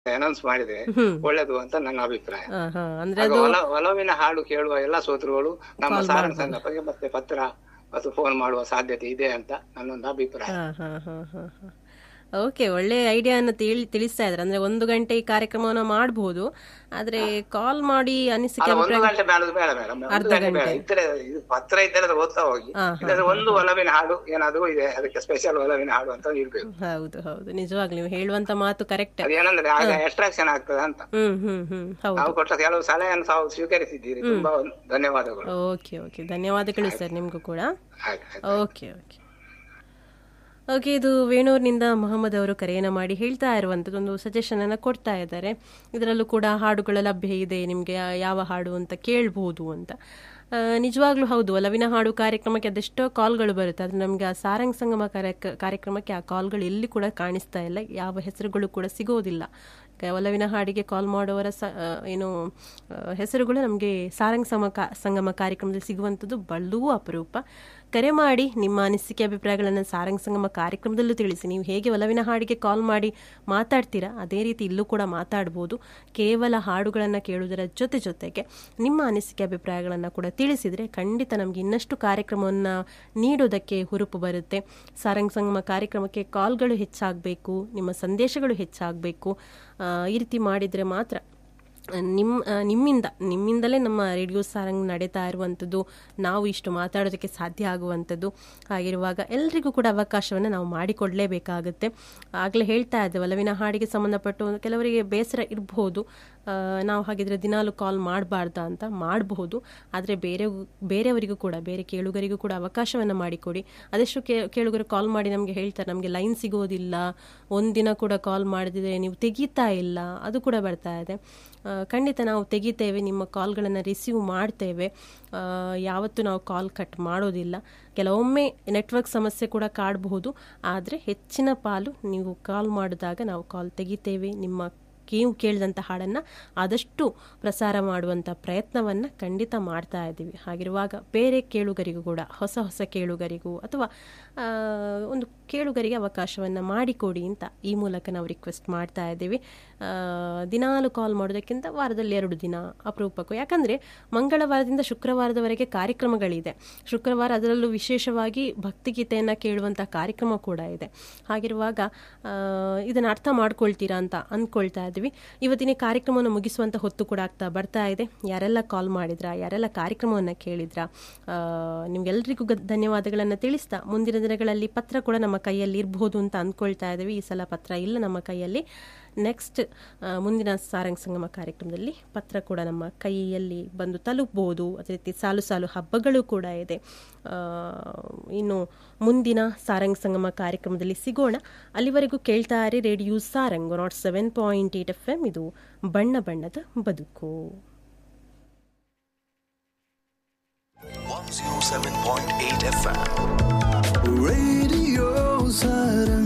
Announce ಮಾಡಿದ್ರೆ ಒಳ್ಳೇದು ಅಂತ ನನ್ನ ಅಭಿಪ್ರಾಯ ಹಾ ಹಾ ಅಂದ್ರೆ ಆಗ ಒಲ ಒಲವಿನ ಹಾಡು ಕೇಳುವ ಎಲ್ಲಾ ಶ್ರೋತೃಗಳು ನಮ್ಮ ಸಾರಂಗ್ ಸಂಗಪ್ಪಗೆ ಮತ್ತೆ ಪತ್ರ ಮತ್ತು ಫೋನ್ ಮಾಡುವ ಸಾಧ್ಯತೆ ಇದೆ ಅಂತ ನನ್ನೊಂದು ಅಭಿಪ್ರಾಯ ಹಾ ಹಾ ಹಾ ಹಾ ಹಾ ಓಕೆ ಒಳ್ಳೆ ಐಡಿಯಾನ ತಿಳಿ ತಿಳಿಸ್ತಾ ಇದ್ದಾರೆ ಅಂದ್ರೆ ಒಂದು ಗಂಟೆ ಈ ಕಾರ್ಯಕ್ರಮವನ್ನು ಮಾಡಬಹುದು ಆದ್ರೆ ಕಾಲ್ ಮಾಡಿ ಅನಿಸಿಕೆ ಅಲ್ಲ, ಒಂದು ಅಭಿಪ್ರಾಯ ಗಂಟೆ ಮಾಡೋದು ಬೇಡ ಮೇಡಮ್ ಒಂದು ಗಂಟೆ ಬೇಡ ಇದ್ರೆ ಇದು ಪತ್ರ ಇದ್ದರೆ ಅದು ಓದ್ತಾ ಹೋಗಿ ಹಾ, ಇಲ್ಲದ್ರೆ ಒಂದು ಒಲವಿನ ಹಾಡು ಏನಾದ್ರು ಇದೆ ಅದಕ್ಕೆ ಸ್ಪೆಷಲ್ ಒಲವಿನ ಹಾಡು ಅಂತ ಇರ್ಬೇಕು ಹೌದು ಹೌದು ನಿಜವಾಗ್ಲೂ ನೀವು ಹೇಳುವಂತ ಮಾತು ಕರೆಕ್ಟ್ ಅದೇನಂದ್ರೆ ಆಗ ಅಟ್ರಾಕ್ಷನ್ ಆಗ್ತದೆ ಅಂತ ಹ್ಮ್ ಹ್ಮ್ ಹ್ಮ್ ಹೌದು ನಾವು ಕೊಟ್ಟ ಕೆಲವು ಸಲಹೆಯನ್ನು ತಾವು ಸ್ವೀಕರಿಸಿದ್ದೀರಿ ತುಂಬಾ ಧನ್ಯವಾದಗಳು ಓಕೆ ಓಕೆ ಧನ್ಯವಾದಗಳು ಸರ್ ನಿಮಗೂ ಕೂಡ ಹಾಗೆ ಹಾಗೆ. ಓಕೆ ಓಕೆ ಓಕೆ ಇದು ವೇಣೂರಿನಿಂದ ಮೊಹಮ್ಮದ್ ಅವರು ಕರೆಯನ್ನು ಮಾಡಿ ಹೇಳ್ತಾ ಇರುವಂಥದ್ದು ಒಂದು ಸಜೆಷನ್ ಅನ್ನು ಕೊಡ್ತಾ ಇದ್ದಾರೆ ಇದರಲ್ಲೂ ಕೂಡ ಹಾಡುಗಳ ಲಭ್ಯ ಇದೆ ನಿಮಗೆ ಯಾವ ಹಾಡು ಅಂತ ಕೇಳ್ಬೋದು ಅಂತ ಆ, ನಿಜವಾಗ್ಲೂ ಹೌದು ಒಲವಿನ ಹಾಡು ಕಾರ್ಯಕ್ರಮಕ್ಕೆ ಅದೆಷ್ಟೋ ಕಾಲ್ಗಳು ಬರುತ್ತೆ ಆದರೆ ನಮಗೆ ಆ ಸಾರಂಗ್ ಸಂಗಮ ಕಾರ್ಯಕ ಕಾರ್ಯಕ್ರಮಕ್ಕೆ ಆ ಕಾಲ್ಗಳು ಎಲ್ಲಿ ಕೂಡ ಕಾಣಿಸ್ತಾ ಇಲ್ಲ ಯಾವ ಹೆಸರುಗಳು ಕೂಡ ಸಿಗೋದಿಲ್ಲ ಕ- ಒಲವಿನ ಹಾಡಿಗೆ ಕಾಲ್ ಮಾಡುವವರ ಸ ಆ, ಏನು ಆ, ಹೆಸರುಗಳು ನಮಗೆ ಸಾರಂಗ್ ಸಮ ಕಾ- ಸಂಗಮ ಕಾರ್ಯಕ್ರಮದಲ್ಲಿ ಸಿಗುವಂಥದ್ದು ಬಳ್ಳೂ ಅಪರೂಪ ಕರೆ ಮಾಡಿ ನಿಮ್ಮ ಅನಿಸಿಕೆ ಅಭಿಪ್ರಾಯಗಳನ್ನು ಸಾರಂಗ್ ಸಂಗಮ ಕಾರ್ಯಕ್ರಮದಲ್ಲೂ ತಿಳಿಸಿ ನೀವು ಹೇಗೆ ಒಲವಿನ ಹಾಡಿಗೆ ಕಾಲ್ ಮಾಡಿ ಮಾತಾಡ್ತೀರಾ ಅದೇ ರೀತಿ ಇಲ್ಲೂ ಕೂಡ ಮಾತಾಡ್ಬೋದು ಕೇವಲ ಹಾಡುಗಳನ್ನು ಕೇಳುವುದರ ಜೊತೆ ಜೊತೆಗೆ ನಿಮ್ಮ ಅನಿಸಿಕೆ ಅಭಿಪ್ರಾಯಗಳನ್ನು ಕೂಡ ತಿಳಿಸಿದರೆ ಖಂಡಿತ ನಮಗೆ ಇನ್ನಷ್ಟು ಕಾರ್ಯಕ್ರಮವನ್ನು ನೀಡೋದಕ್ಕೆ ಹುರುಪು ಬರುತ್ತೆ ಸಾರಂಗ್ ಸಂಗಮ ಕಾರ್ಯಕ್ರಮಕ್ಕೆ ಕಾಲ್ಗಳು ಹೆಚ್ಚಾಗಬೇಕು ನಿಮ್ಮ ಸಂದೇಶಗಳು ಹೆಚ್ಚಾಗಬೇಕು ಈ ರೀತಿ ಮಾಡಿದರೆ ಮಾತ್ರ ನಿಮ್ಮ ಆ, ನಿಮ್ಮಿಂದ ನಿಮ್ಮಿಂದಲೇ ನಮ್ಮ ರೇಡಿಯೋ ಸಾರಂಗ್ ನಡೀತಾ ಇರುವಂಥದ್ದು ನಾವು ಇಷ್ಟು ಮಾತಾಡೋದಕ್ಕೆ ಸಾಧ್ಯ ಆಗುವಂಥದ್ದು ಹಾಗಿರುವಾಗ ಎಲ್ರಿಗೂ ಕೂಡ ಅವಕಾಶವನ್ನು ನಾವು ಮಾಡಿಕೊಡಲೇಬೇಕಾಗುತ್ತೆ ಆಗಲೇ ಹೇಳ್ತಾ ಇದ್ದೆ ಒಲವಿನ ಹಾಡಿಗೆ ಸಂಬಂಧಪಟ್ಟು ಕೆಲವರಿಗೆ ಬೇಸರ ಇರಬಹುದು ಆ, ನಾವು ಹಾಗಿದ್ರೆ ದಿನಾಲು ಕಾಲ್ ಮಾಡಬಾರ್ದಾ ಅಂತ ಮಾಡಬಹುದು ಆದರೆ ಬೇರೆ ಬೇರೆಯವರಿಗೂ ಕೂಡ ಬೇರೆ ಕೇಳುಗರಿಗೂ ಕೂಡ ಅವಕಾಶವನ್ನು ಮಾಡಿಕೊಡಿ ಅದೆಷ್ಟು ಕೇ ಕೇಳುಗರು ಕಾಲ್ ಮಾಡಿ ನಮಗೆ ಹೇಳ್ತಾರೆ ನಮಗೆ ಲೈನ್ ಸಿಗೋದಿಲ್ಲ ಒಂದಿನ ಕೂಡ ಕಾಲ್ ಮಾಡಿದ್ರೆ ನೀವು ತೆಗಿತಾ ಇಲ್ಲ ಅದು ಕೂಡ ಬರ್ತಾ ಇದೆ ಆ, ಖಂಡಿತ ನಾವು ತೆಗಿತೇವೆ ನಿಮ್ಮ ಕಾಲ್ಗಳನ್ನು ರಿಸೀವ್ ಮಾಡ್ತೇವೆ ಆ, ಯಾವತ್ತೂ ನಾವು ಕಾಲ್ ಕಟ್ ಮಾಡೋದಿಲ್ಲ ಕೆಲವೊಮ್ಮೆ ನೆಟ್ವರ್ಕ್ ಸಮಸ್ಯೆ ಕೂಡ ಕಾಡಬಹುದು ಆದರೆ ಹೆಚ್ಚಿನ ಪಾಲು ನೀವು ಕಾಲ್ ಮಾಡಿದಾಗ ನಾವು ಕಾಲ್ ತೆಗಿತೇವೆ ನಿಮ್ಮ ನೀವು ಕೇಳಿದಂಥ ಹಾಡನ್ನು ಆದಷ್ಟು ಪ್ರಸಾರ ಮಾಡುವಂಥ ಪ್ರಯತ್ನವನ್ನು ಖಂಡಿತ ಮಾಡ್ತಾ ಇದ್ದೀವಿ ಹಾಗಿರುವಾಗ ಬೇರೆ ಕೇಳುಗರಿಗೂ ಕೂಡ ಹೊಸ ಹೊಸ ಕೇಳುಗರಿಗೂ ಅಥವಾ ಆ, ಒಂದು ಕೇಳುಗರಿಗೆ ಅವಕಾಶವನ್ನು ಮಾಡಿಕೊಡಿ ಅಂತ ಈ ಮೂಲಕ ನಾವು ರಿಕ್ವೆಸ್ಟ್ ಮಾಡ್ತಾ ಇದ್ದೀವಿ ಆ, ದಿನಾಲು ಕಾಲ್ ಮಾಡೋದಕ್ಕಿಂತ ವಾರದಲ್ಲಿ ಎರಡು ದಿನ ಅಪರೂಪಕ್ಕೂ ಯಾಕಂದರೆ ಮಂಗಳವಾರದಿಂದ ಶುಕ್ರವಾರದವರೆಗೆ ಕಾರ್ಯಕ್ರಮಗಳಿದೆ ಶುಕ್ರವಾರ ಅದರಲ್ಲೂ ವಿಶೇಷವಾಗಿ ಭಕ್ತಿಗೀತೆಯನ್ನು ಕೇಳುವಂಥ ಕಾರ್ಯಕ್ರಮ ಕೂಡ ಇದೆ ಹಾಗಿರುವಾಗ ಇದನ್ನು ಅರ್ಥ ಮಾಡ್ಕೊಳ್ತೀರಾ ಅಂತ ಅಂದ್ಕೊಳ್ತಾ ಇದ್ವಿ ಇವತ್ತಿನ ಕಾರ್ಯಕ್ರಮವನ್ನು ಮುಗಿಸುವಂಥ ಹೊತ್ತು ಕೂಡ ಆಗ್ತಾ ಬರ್ತಾ ಇದೆ ಯಾರೆಲ್ಲ ಕಾಲ್ ಮಾಡಿದ್ರಾ ಯಾರೆಲ್ಲ ಕಾರ್ಯಕ್ರಮವನ್ನು ಕೇಳಿದ್ರಾ ಆ, ನಿಮ್ಗೆಲ್ರಿಗೂ ಗ- ಧನ್ಯವಾದಗಳನ್ನು ತಿಳಿಸ್ತಾ ಮುಂದಿನ ದಿನಗಳಲ್ಲಿ ಪತ್ರ ಕೂಡ ನಮ್ಮ ಕೈಯಲ್ಲಿ ಇರ್ಬೋದು ಅಂತ ಅಂದ್ಕೊಳ್ತಾ ಇದ್ದೀವಿ ಈ ಸಲ ಪತ್ರ ಇಲ್ಲ ನಮ್ಮ ಕೈಯಲ್ಲಿ ನೆಕ್ಸ್ಟ್ ಮುಂದಿನ ಸಾರಂಗ್ ಸಂಗಮ ಕಾರ್ಯಕ್ರಮದಲ್ಲಿ ಪತ್ರ ಕೂಡ ನಮ್ಮ ಕೈಯಲ್ಲಿ ಬಂದು ತಲುಪ್ಬೋದು ಅದೇ ರೀತಿ ಸಾಲು ಸಾಲು ಹಬ್ಬಗಳು ಕೂಡ ಇದೆ ಆ, ಇನ್ನು ಮುಂದಿನ ಸಾರಂಗ್ ಸಂಗಮ ಕಾರ್ಯಕ್ರಮದಲ್ಲಿ ಸಿಗೋಣ ಅಲ್ಲಿವರೆಗೂ ಕೇಳ್ತಾ ಇರಿ radio Sarang naught seven point eight F M ಇದು ಬಣ್ಣ ಬಣ್ಣದ ಬದುಕು 107.8 FM. Radio Saturn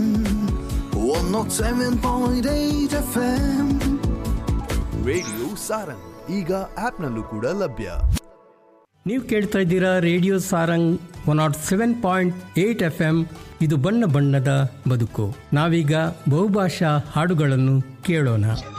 107.8 FM radio Sarang ಈಗ ಆಪ್ನಲ್ಲೂ ಕೂಡ ಲಭ್ಯ ನೀವು ಕೇಳ್ತಾ ಇದ್ದೀರಾ radio Sarang one naught seven point eight F M ಇದು ಬಣ್ಣ ಬಣ್ಣದ ಬದುಕು ನಾವೀಗ ಬಹುಭಾಷಾ ಹಾಡುಗಳನ್ನು ಕೇಳೋಣ